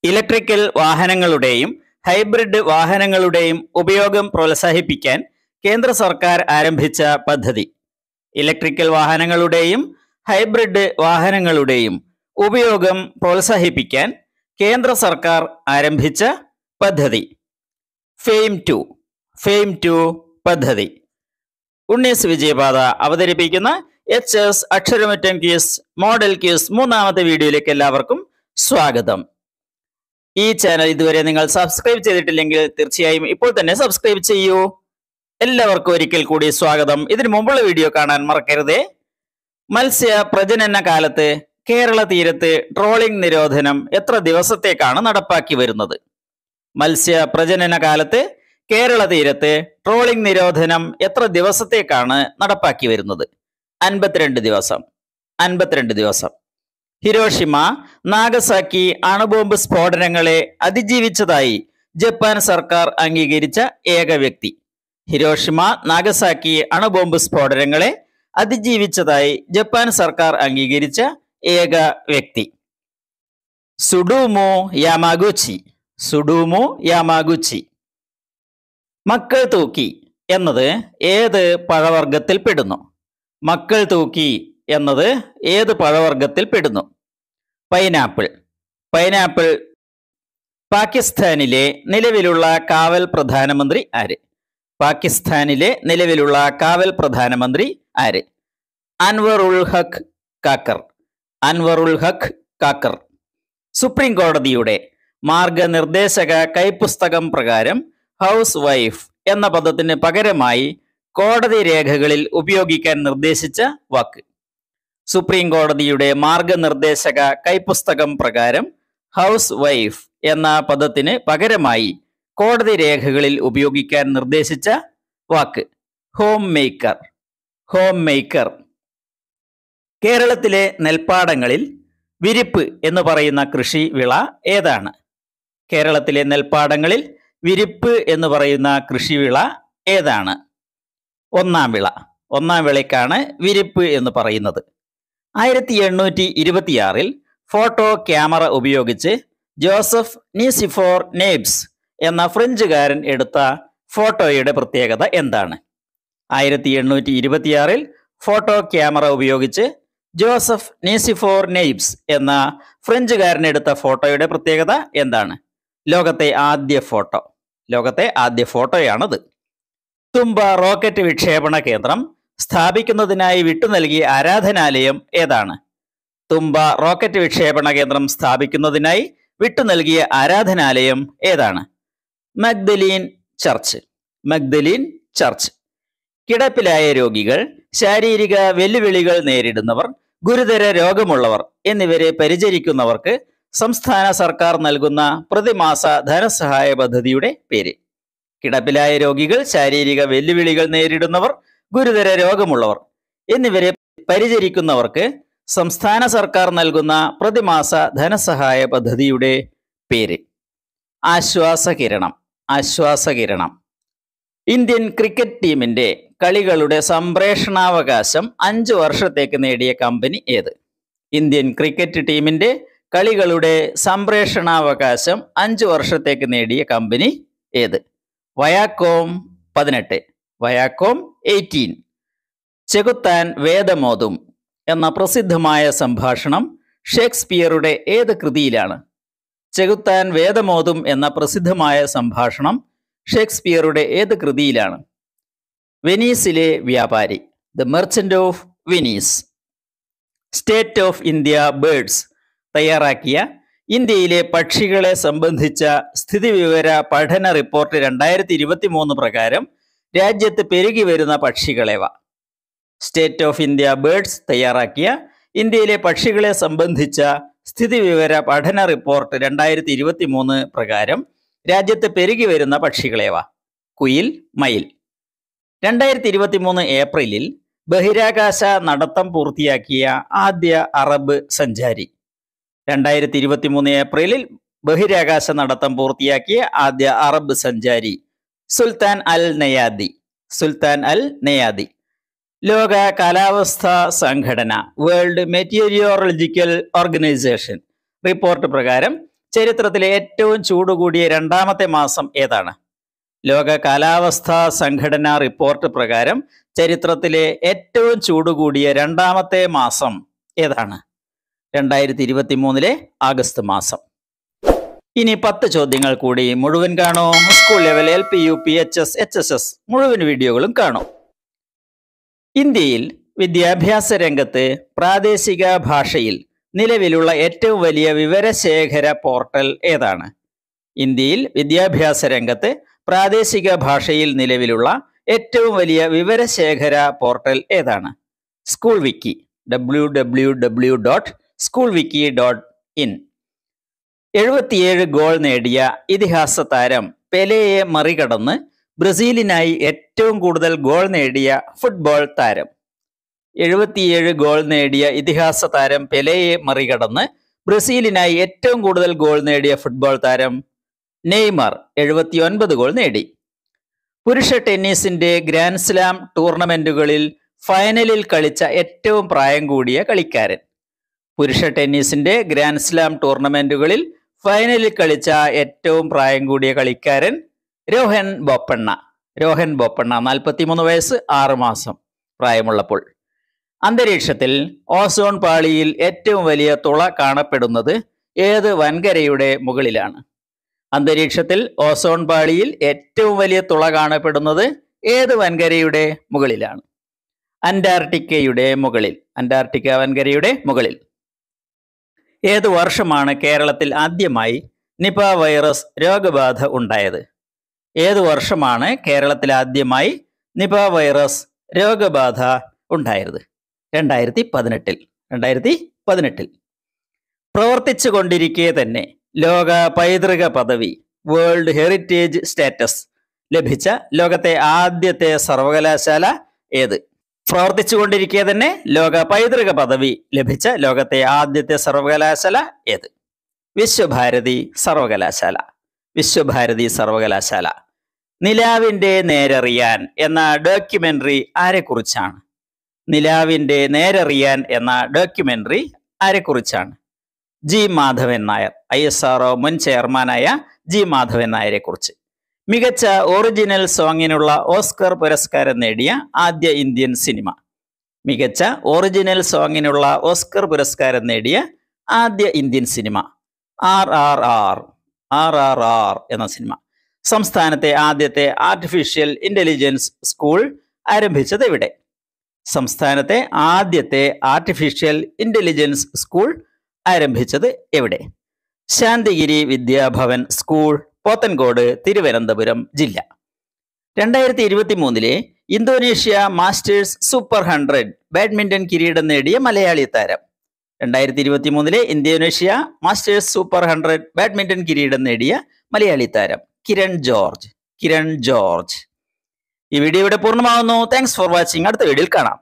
electrical വാഹനങ്ങളുടെയും hybrid വാഹനങ്ങളുടെയും ഉപയോഗം പ്രോത്സാഹിപ്പിക്കാൻ കേന്ദ്ര സർക്കാർ ആരംഭിച്ച പദ്ധതി ഇലക്ട്രിക്കൽ വാഹനങ്ങളുടെയും ഹൈബ്രിഡ് വാഹനങ്ങളുടെയും ഉപയോഗം പ്രോത്സാഹിപ്പിക്കാൻ കേന്ദ്ര സർക്കാർ ആരംഭിച്ച പദ്ധതി ഫെയിം ടു ഫെയിം ടു പദ്ധതി ഉണ്ണീസ് വിജയപാത അവതരിപ്പിക്കുന്ന എച്ച് എസ് അക്ഷരമറ്റം ക്യൂസ് മോഡൽ ക്യൂസ് മൂന്നാമത്തെ വീഡിയോയിലേക്ക് എല്ലാവർക്കും സ്വാഗതം ഈ ചാനൽ ഇതുവരെ നിങ്ങൾ സബ്സ്ക്രൈബ് ചെയ്തിട്ടില്ലെങ്കിൽ തീർച്ചയായും ഇപ്പോൾ തന്നെ സബ്സ്ക്രൈബ് ചെയ്യൂ എല്ലാവർക്കും ഒരിക്കൽ കൂടി സ്വാഗതം ഇതിനു മുമ്പുള്ള വീഡിയോ കാണാൻ മറക്കരുതേ മത്സ്യ പ്രജനന കാലത്ത് കേരള തീരത്ത് ട്രോളിംഗ് നിരോധനം എത്ര ദിവസത്തേക്കാണ് നടപ്പാക്കി വരുന്നത് മത്സ്യ പ്രജനന കാലത്ത് കേരള തീരത്ത് ട്രോളിംഗ് നിരോധനം എത്ര ദിവസത്തേക്കാണ് നടപ്പാക്കി വരുന്നത് അൻപത്തിരണ്ട് ദിവസം അൻപത്തിരണ്ട് ദിവസം ഹിരോഷിമ നാഗസാക്കി അണുബോംബ് സ്ഫോടനങ്ങളെ അതിജീവിച്ചതായി ജപ്പാൻ സർക്കാർ അംഗീകരിച്ച ഏക വ്യക്തി ഹിരോഷിമ നാഗസാക്കി അണുബോംബ് സ്ഫോടനങ്ങളെ അതിജീവിച്ചതായി ജപ്പാൻ സർക്കാർ അംഗീകരിച്ച ഏക വ്യക്തി സുഡൂമോ യാമാഗുച്ചി സുഡൂമോ യാമാഗുച്ചി മക്കൾ തൂക്കി എന്നത് ഏത് പഴവർഗത്തിൽ പെടുന്നു മക്കൾ തൂക്കി എന്നത് ഏത് പഴവർഗത്തിൽ പെടുന്നു പൈനാപ്പിൾ പൈനാപ്പിൾ പാകിസ്ഥാനിലെ നിലവിലുള്ള കാവൽ പ്രധാനമന്ത്രി ആര് പാകിസ്ഥാനിലെ നിലവിലുള്ള കാവൽ പ്രധാനമന്ത്രി ആര് അൻവർ ഉൾ ഹഖ് കാക്കർ അൻവർ ഉൾ ഹഖ് കാക്കർ സുപ്രീം കോടതിയുടെ മാർഗനിർദ്ദേശക കൈപ്പുസ്തകം പ്രകാരം ഹൗസ് വൈഫ് എന്ന പദത്തിന് പകരമായി കോടതി രേഖകളിൽ ഉപയോഗിക്കാൻ നിർദ്ദേശിച്ച വാക്ക് സുപ്രീം കോടതിയുടെ മാർഗനിർദ്ദേശക കൈപ്പുസ്തകം പ്രകാരം ഹൗസ് വൈഫ് എന്ന പദത്തിന് പകരമായി കോടതി രേഖകളിൽ ഉപയോഗിക്കാൻ നിർദ്ദേശിച്ച വാക്ക് ഹോം മേക്കർ ഹോം മേക്കർ കേരളത്തിലെ നെൽപ്പാടങ്ങളിൽ വിരിപ്പ് എന്ന് പറയുന്ന കൃഷി വിള ഏതാണ് കേരളത്തിലെ നെൽപ്പാടങ്ങളിൽ വിരിപ്പ് എന്ന് പറയുന്ന കൃഷിവിള ഏതാണ് ഒന്നാം വിള ഒന്നാം വിളയ്ക്കാണ് വിരിപ്പ് എന്ന് പറയുന്നത് ആയിരത്തി എണ്ണൂറ്റി ഇരുപത്തിയാറിൽ ഫോട്ടോ ക്യാമറ ഉപയോഗിച്ച് ജോസഫ് നീസിഫോർ നെയ്ബ്സ് എന്ന ഫ്രഞ്ചുകാരൻ എടുത്ത ഫോട്ടോയുടെ പ്രത്യേകത എന്താണ് ആയിരത്തി എണ്ണൂറ്റി ഇരുപത്തിയാറിൽ ഫോട്ടോ ക്യാമറ ഉപയോഗിച്ച് ജോസഫ് നീസിഫോർ നെയ്ബ്സ് എന്ന ഫ്രഞ്ചുകാരൻ എടുത്ത ഫോട്ടോയുടെ പ്രത്യേകത എന്താണ് ലോകത്തെ ആദ്യ ഫോട്ടോ ലോകത്തെ ആദ്യ ഫോട്ടോയാണത് തുമ്പ റോക്കറ്റ് വിക്ഷേപണ കേന്ദ്രം സ്ഥാപിക്കുന്നതിനായി വിട്ടു നൽകിയ ആരാധനാലയം ഏതാണ് തുമ്പ റോക്കറ്റ് വിക്ഷേപണ കേന്ദ്രം സ്ഥാപിക്കുന്നതിനായി വിട്ടു നൽകിയ ആരാധനാലയം ഏതാണ് മഗ്ദലീൻ ചർച്ച് മഗ്ദലീൻ ചർച്ച് കിടപ്പിലായ രോഗികൾ ശാരീരിക വെല്ലുവിളികൾ നേരിടുന്നവർ ഗുരുതര രോഗമുള്ളവർ എന്നിവരെ പരിചരിക്കുന്നവർക്ക് സംസ്ഥാന സർക്കാർ നൽകുന്ന പ്രതിമാസ ധനസഹായ പദ്ധതിയുടെ പേര് കിടപ്പിലായ രോഗികൾ ശാരീരിക വെല്ലുവിളികൾ നേരിടുന്നവർ ഗുരുതര രോഗമുള്ളവർ എന്നിവരെ പരിചരിക്കുന്നവർക്ക് സംസ്ഥാന സർക്കാർ നൽകുന്ന പ്രതിമാസ ധനസഹായ പദ്ധതിയുടെ പേര് ആശ്വാസകിരണം ആശ്വാസകിരണം ഇന്ത്യൻ ക്രിക്കറ്റ് ടീമിന്റെ കളികളുടെ സംപ്രേഷണാവകാശം അഞ്ചു വർഷത്തേക്ക് നേടിയ കമ്പനി ഏത് ഇന്ത്യൻ ക്രിക്കറ്റ് ടീമിന്റെ കളികളുടെ സംപ്രേഷണാവകാശം അഞ്ചു വർഷത്തേക്ക് നേടിയ കമ്പനി ഏത് വയാക്കോം പതിനെട്ട് വയാക്കോം എയ്റ്റീൻ ചെകുത്താൻ വേദമോതും എന്ന പ്രസിദ്ധമായ സംഭാഷണം ഷേക്സ്പിയറുടെ ഏത് കൃതിയിലാണ് ചെകുത്താൻ വേദമോതും എന്ന പ്രസിദ്ധമായ സംഭാഷണം ഷേക്സ്പിയറുടെ ഏത് കൃതിയിലാണ് വെനീസിലെ വ്യാപാരി the merchant of Venice state of India birds തയ്യാറാക്കിയ ഇന്ത്യയിലെ പക്ഷികളെ സംബന്ധിച്ച സ്ഥിതിവിവര പഠന റിപ്പോർട്ട് രണ്ടായിരത്തി ഇരുപത്തി മൂന്ന് പ്രകാരം രാജ്യത്ത് പെരുകി വരുന്ന പക്ഷികളേവ സ്റ്റേറ്റ് ഓഫ് ഇന്ത്യ ബേർഡ്സ് തയ്യാറാക്കിയ ഇന്ത്യയിലെ പക്ഷികളെ സംബന്ധിച്ച സ്ഥിതിവിവര പഠന റിപ്പോർട്ട് രണ്ടായിരത്തി ഇരുപത്തി മൂന്ന് പ്രകാരം രാജ്യത്ത് പെരുകി വരുന്ന പക്ഷികളേവ കുയിൽ മയിൽ രണ്ടായിരത്തി ഇരുപത്തി മൂന്ന് ഏപ്രിലിൽ ബഹിരാകാശ നടത്തം പൂർത്തിയാക്കിയ ആദ്യ അറബ് സഞ്ചാരി രണ്ടായിരത്തി ഇരുപത്തി മൂന്ന് ഏപ്രിലിൽ ബഹിരാകാശ നടത്തം പൂർത്തിയാക്കിയ ആദ്യ അറബ് സഞ്ചാരി സുൽത്താൻ അൽ നയാദി സുൽത്താൻ അൽ നയാദി ലോക കാലാവസ്ഥാ സംഘടന വേൾഡ് മെറ്റീരിയോളജിക്കൽ ഓർഗനൈസേഷൻ റിപ്പോർട്ട് പ്രകാരം ചരിത്രത്തിലെ ഏറ്റവും ചൂട് കൂടിയ രണ്ടാമത്തെ മാസം ഏതാണ് ലോക കാലാവസ്ഥാ സംഘടന റിപ്പോർട്ട് പ്രകാരം ചരിത്രത്തിലെ ഏറ്റവും ചൂട് കൂടിയ രണ്ടാമത്തെ മാസം ഏതാണ് രണ്ടായിരത്തി ഇരുപത്തി മൂന്നിലെ ആഗസ്റ്റ് മാസം ഇനി പത്ത് ചോദ്യങ്ങൾ കൂടി മുഴുവൻ കാണൂ school level L P U P H S H S S മുഴുവൻ വീഡിയോകളും കാണൂ ഇന്ത്യയിൽ വിദ്യാഭ്യാസ രംഗത്ത് പ്രാദേശിക ഭാഷയിൽ നിലവിലുള്ള ഏറ്റവും വലിയ വിവരശേഖര പോർട്ടൽ ഏതാണ് ഇന്ത്യയിൽ വിദ്യാഭ്യാസ രംഗത്ത് പ്രാദേശിക ഭാഷയിൽ നിലവിലുള്ള ഏറ്റവും വലിയ വിവരശേഖര പോർട്ടൽ ഏതാണ് school wiki W W W dot school wiki dot in എഴുപത്തിയേഴ് ഗോൾ നേടിയ ഇതിഹാസ താരം പെലെയെ മറികടന്ന് ബ്രസീലിനായി ഏറ്റവും കൂടുതൽ ഗോൾ നേടിയ ഫുട്ബോൾ താരം എഴുപത്തിയേഴ് ഗോൾ നേടിയ ഇതിഹാസ താരം പെലെയെ മറികടന്ന് ബ്രസീലിനായി ഏറ്റവും കൂടുതൽ ഗോൾ നേടിയ ഫുട്ബോൾ താരം നെയ്മർ എഴുപത്തിയൊൻപത് ഗോൾ നേടി പുരുഷ ടെന്നീസിന്റെ ഗ്രാൻഡ് സ്ലാം ടൂർണമെന്റുകളിൽ ഫൈനലിൽ കളിച്ച ഏറ്റവും പ്രായം കൂടിയ കളിക്കാരൻ പുരുഷ ടെന്നീസിന്റെ ഗ്രാൻഡ് സ്ലാം ടൂർണമെന്റുകളിൽ ഫൈനലിൽ കളിച്ച ഏറ്റവും പ്രായം കൂടിയ കളിക്കാരൻ രോഹൻ ബൊപ്പണ്ണ രോഹൻ ബൊപ്പണ്ണ നാൽപ്പത്തിമൂന്ന് വയസ്സ് ആറ് മാസം പ്രായമുള്ളപ്പോൾ അന്തരീക്ഷത്തിൽ ഓസോൺ പാളിയിൽ ഏറ്റവും വലിയ തുള കാണപ്പെടുന്നത് ഏത് വൻകരയുടെ മുകളിലാണ് അന്തരീക്ഷത്തിൽ ഓസോൺ പാളിയിൽ ഏറ്റവും വലിയ തുള കാണപ്പെടുന്നത് ഏത് വൻകരയുടെ മുകളിലാണ് അന്റാർട്ടിക്കയുടെ മുകളിൽ അന്റാർട്ടിക്ക വൻകരയുടെ മുകളിൽ ഏത് വർഷമാണ് കേരളത്തിൽ ആദ്യമായി നിപ വൈറസ് രോഗബാധ ഉണ്ടായത് ഏത് വർഷമാണ് കേരളത്തിൽ ആദ്യമായി നിപ വൈറസ് രോഗബാധ ഉണ്ടായത് രണ്ടായിരത്തി പതിനെട്ടിൽ രണ്ടായിരത്തി പതിനെട്ടിൽ പ്രവർത്തിച്ചു കൊണ്ടിരിക്കെ തന്നെ ലോക പൈതൃക പദവി വേൾഡ് ഹെറിറ്റേജ് സ്റ്റാറ്റസ് ലഭിച്ച ലോകത്തെ ആദ്യത്തെ സർവകലാശാല ഏത് പ്രവർത്തിച്ചു കൊണ്ടിരിക്കെ തന്നെ ലോക പൈതൃക പദവി ലഭിച്ച ലോകത്തെ ആദ്യത്തെ സർവകലാശാല ഏത് വിശ്വഭാരതി സർവകലാശാല വിശ്വഭാരതി സർവകലാശാല നിലാവിന്റെ നേരറിയാൻ എന്ന ഡോക്യുമെന്ററി ആരെക്കുറിച്ചാണ് നിലാവിന്റെ നേരറിയാൻ എന്ന ഡോക്യുമെന്ററി ആരെക്കുറിച്ചാണ് G Madhavan Nair I S R മുൻ ചെയർമാനായ ജി മാധവൻ നായരെ കുറിച്ച് മികച്ച ഒറിജിനൽ സോങ്ങിനുള്ള ഓസ്കർ പുരസ്കാരം നേടിയ ആദ്യ ഇന്ത്യൻ സിനിമ മികച്ച ഒറിജിനൽ സോങ്ങിനുള്ള ഓസ്കർ പുരസ്കാരം നേടിയ ആദ്യ Indian cinema R R R R R R എന്ന സിനിമ സംസ്ഥാനത്തെ ആദ്യത്തെ ആർട്ടിഫിഷ്യൽ ഇന്റലിജൻസ് സ്കൂൾ ആരംഭിച്ചത് എവിടെ സംസ്ഥാനത്തെ ആദ്യത്തെ ആർട്ടിഫിഷ്യൽ ഇന്റലിജൻസ് സ്കൂൾ ആരംഭിച്ചത് എവിടെ ശാന്തിഗിരി വിദ്യാഭവൻ സ്കൂൾ പോത്തൻകോട് തിരുവനന്തപുരം ജില്ല രണ്ടായിരത്തി ഇരുപത്തി മൂന്നിലെ Indonesia masters super hundred badminton കിരീടം നേടിയ മലയാളി താരം രണ്ടായിരത്തി ഇരുപത്തി മൂന്നിലെ Indonesia masters super hundred badminton കിരീടം നേടിയ മലയാളി താരം കിരൺ ജോർജ് കിരൺ ജോർജ് ഈ വീഡിയോ ഇവിടെ പൂർണ്ണമാവുന്നു താങ്ക്സ് ഫോർ വാച്ചിങ് അടുത്ത വീഡിയോയിൽ കാണാം